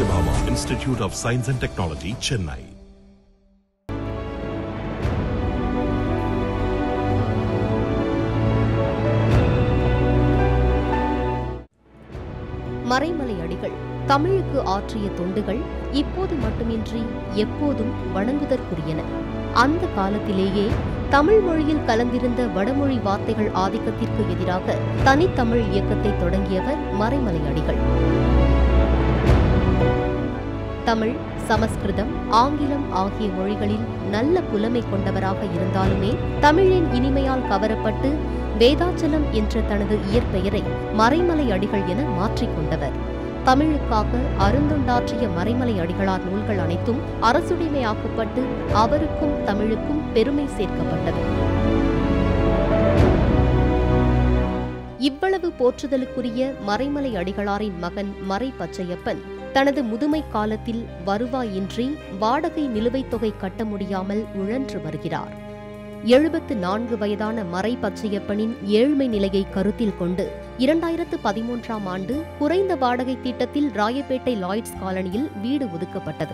Satyabhama Institute of Science and Technology, Chennai. Maraimalai அடிகள் தமிழுக்கு ஆற்றிய தொண்டுகள் இப்போது மட்டுமின்றி எப்போதும் வணங்குதற்குரியன அந்த காலத்திலேயே தமிழ் மொழியில் கலந்திருந்த வடமொழி வார்த்தைகள் ஆதிக்கத்திற்கு எதிராக தனித்தமிழ் இயக்கத்தை தொடங்கியவர் மறைமலை அடிகள் தமிழ் சமஸ்கிருதம் ஆங்கிலம் ஆகிய மொழிகளில் நல்ல புலமை கொண்டவராக இருந்தாலுமே தமிழின் இனிமையால் கவரப்பட்டு வேதாச்சலம் என்ற தனது இயற்பெயரை மறைமலை அடிகள் என மாற்றிக்கொண்டவர் தமிழுக்காக அருந்தொண்டாற்றிய மறைமலை அடிகளார் நூல்கள் அனைத்தும் அரசுடைமையாக்கப்பட்டு அவருக்கும் தமிழுக்கும் பெருமை சேர்க்கப்பட்டது இவ்வளவு போற்றுதலுக்குரிய மறைமலை அடிகளாரின் மகன் மறை பச்சையப்பன் தனது முதுமை காலத்தில் வருவாயின்றி வாடகை நிலுவைத் தொகை கட்ட முடியாமல் உழன்று வருகிறார் எழுபத்து நான்கு வயதான மறை பச்சையப்பனின் ஏழ்மை நிலையை கருத்தில் கொண்டு இரண்டாயிரத்து பதிமூன்றாம் ஆண்டு குறைந்த வாடகை திட்டத்தில் ராயப்பேட்டை லாய்ட்ஸ் காலனியில் வீடு ஒதுக்கப்பட்டது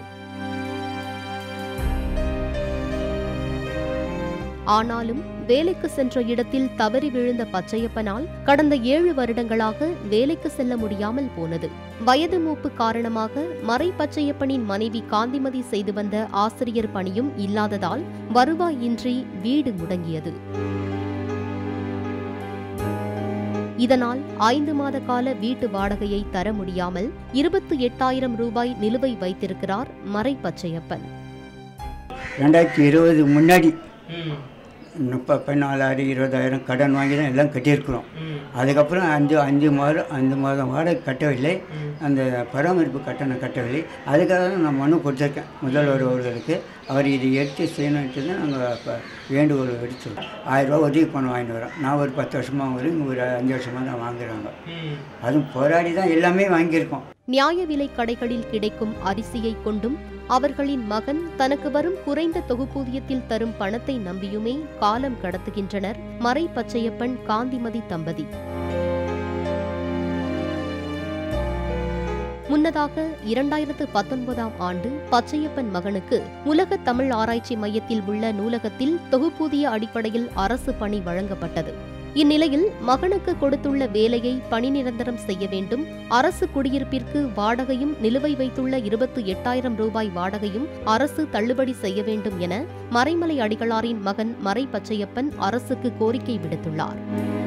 ஆனாலும் வேலைக்கு சென்ற இடத்தில் தவறி விழுந்த பச்சையப்பனால் கடந்த ஏழு வருடங்களாக வேலைக்கு செல்ல முடியாமல் போனது வயது மூப்பு காரணமாக மறை பச்சையப்பனின் மனைவி காந்திமதி செய்து வந்த ஆசிரியர் பணியும் இல்லாததால் வருவாயின்றி வீடு முடங்கியது இதனால் ஐந்து மாத கால வீட்டு வாடகையை தர முடியாமல் இருபத்தி எட்டாயிரம் ரூபாய் நிலுவை வைத்திருக்கிறார் மறை பச்சையப்பன் ரெண்டாயிரத்தி இருபது முன்னாடி முப்ப பதினாலாயிரம் இருபதாயிரம் கடன் வாங்கி தான் எல்லாம் கட்டியிருக்கிறோம் அதுக்கப்புறம் அஞ்சு அஞ்சு மாதம் அஞ்சு மாதம் வாடகை கட்டவில்லை அந்த பராமரிப்பு கட்டணம் கட்டவில்லை அதுக்காக தான் நான் மனு கொடுத்துருக்கேன் முதல்வர் அவர்களுக்கு அவர் இதை எடுத்து செய்யணுன்ட்டு தான் நாங்கள் இப்போ வேண்டுகோள் எடுத்துருக்கோம் ஆயிரரூபா உதவி பணம் வாங்கிட்டு வரோம் நான் ஒரு பத்து வருஷமாக வரும் இங்கே ஒரு அஞ்சு வருஷமாக தான் வாங்குறாங்க அதுவும் போராடி தான் எல்லாமே வாங்கியிருக்கோம் நியாய விலை கடைகளில் கிடைக்கும் அரிசியை கொண்டும் அவர்களின் மகன் தனக்கு வரும் குறைந்த தொகுப்பூதியத்தில் தரும் பணத்தை நம்பியுமே காலம் கடத்துகின்றனர் மறை பச்சையப்பன் காந்திமதி தம்பதி முன்னதாக இரண்டாயிரத்து பத்தொன்பதாம் ஆண்டு பச்சையப்பன் மகனுக்கு உலக தமிழ் ஆராய்ச்சி மையத்தில் உள்ள நூலகத்தில் தொகுப்பூதிய அடிப்படையில் அரசு பணி வழங்கப்பட்டது இந்நிலையில் மகனுக்கு கொடுத்துள்ள வேலையை பணி நிரந்தரம் செய்ய வேண்டும் அரசு குடியிருப்பிற்கு வாடகையும் நிலுவை வைத்துள்ள இருபத்தி எட்டாயிரம் ரூபாய் வாடகையும் அரசு தள்ளுபடி செய்ய வேண்டும் என மறைமலை அடிகளாரின் மகன் மறை பச்சையப்பன் அரசுக்கு கோரிக்கை விடுத்துள்ளார்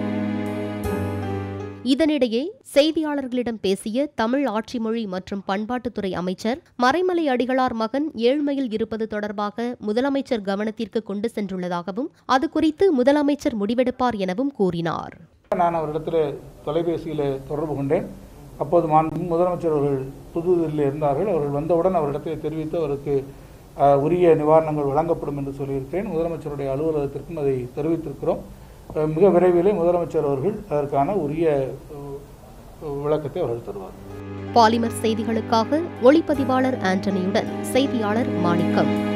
இதனிடையே செய்தியாளர்களிடம் பேசிய தமிழ் ஆட்சி மொழி மற்றும் பண்பாட்டுத்துறை அமைச்சர் மறைமலை அடிகளார் மகன் ஏழ்மையில் இருப்பது தொடர்பாக முதலமைச்சர் கவனத்திற்கு கொண்டு சென்றுள்ளதாகவும் அது குறித்து முதலமைச்சர் முடிவெடுப்பார் எனவும் கூறினார் நான் அவரிடத்தில் தொலைபேசியில் தொடர்பு கொண்டேன் அப்போது மாண்பு முதலமைச்சர் அவர்கள் புதுதில்லியில் இருந்தார்கள் அவர்கள் வந்தவுடன் அவரிடத்தில் தெரிவித்து அவருக்கு அஹ், உரிய நிவாரணங்கள் வழங்கப்படும் என்று சொல்லியிருக்கிறேன் முதலமைச்சருடைய அலுவலகத்திற்கும் அதை தெரிவித்திருக்கிறோம் அஹ், மிக விரைவிலே முதலமைச்சர் அவர்கள் அதற்கான உரிய அஹ், விளக்கத்தை அவர்கள் தருவார் பாலிமர் செய்திகளுக்காக ஒளிப்பதிவாளர் ஆண்டனியுடன் செய்தியாளர் மாணிக்கம்